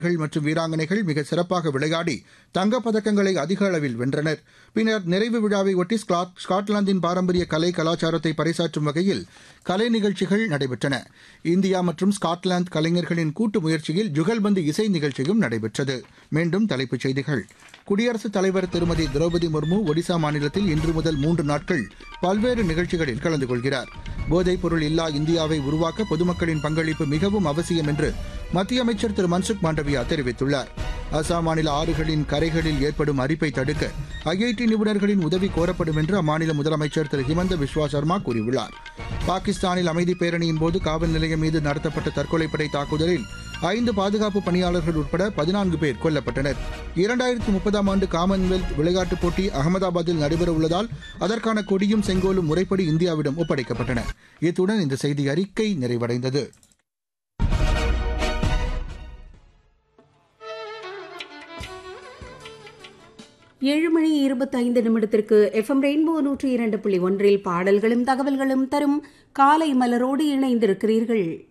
வீரர்கள் மற்றும் வீராங்கனைகள் மிக சிறப்பாக விளையாடி தங்கப் பதக்கங்களை அதிக அளவில் வென்றனர் பின்னர் நிறைவு விழாவை ஒட்டி ஸ்காட்- ஸ்காட்லாந்தின் பாரம்பரிய கலை கலாச்சாரத்தை பறைசாற்றும் வகையில் கலை நிகழ்ச்சிகள் நடைபெற்றன இந்தியா மற்றும் ஸ்காட்லாந்து கலைஞர்களின் கூட்டு முயற்சியில் ஜுகல்பந்து இசை நிகழ்ச்சியும் நடைபெற்றது மீண்டும் தலைப்புச் செய்திகள் குடியரசுத் தலைவர் திருமதி திரௌபதி முர்மு ஒடிசா மாநிலத்தில் இன்று முதல் மூன்று நாட்கள் பல்வேறு நிகழ்ச்சிகளில் கலந்து கொள்கிறார் போதைப் பொருள் இல்லா இந்தியாவை உருவாக்க பொதுமக்களின் பங்களிப்பு மிகவும் அவசியம் என்று மத்திய அமைச்சர் திரு மன்சுக் மாண்டவியா தெரிவித்துள்ளார் அசாம் மாநில ஆறுகளின் கரைகளில் ஏற்படும் அரிப்பை தடுக்க ஐஐடி நிபுணர்களின் உதவி கோரப்படும் என்று அம்மாநில முதலமைச்சர் திரு ஹிமந்த பிஸ்வா சர்மா கூறியுள்ளார் பாகிஸ்தானில் அமைதி பேரணியின் போது காவல் நிலையம் மீது நடத்தப்பட்ட தற்கொலைப்படை தாக்குதலில் ஐந்து பாதுகாப்பு பணியாளர்கள் உட்பட பதினான்கு பேர் கொல்லப்பட்டனர் இரண்டாயிரத்தி முப்பதாம் ஆண்டு காமன்வெல்த் விளையாட்டுப் போட்டி அகமதாபாத்தில் நடைபெறவுள்ளதால் அதற்கான கொடியும் செங்கோலும் முறைப்படி இந்தியாவிடம் ஒப்படைக்கப்பட்டன இத்துடன் இந்த செய்தி அறிக்கை நிறைவடைந்தது ஏழு மணி இருபத்தைந்து நிமிடத்திற்கு எஃப்எம் ரெயின்போ நூற்றி இரண்டு புள்ளி ஒன்றில் பாடல்களும் தகவல்களும் தரும் காலை மலரோடு இணைந்திருக்கிறீர்கள்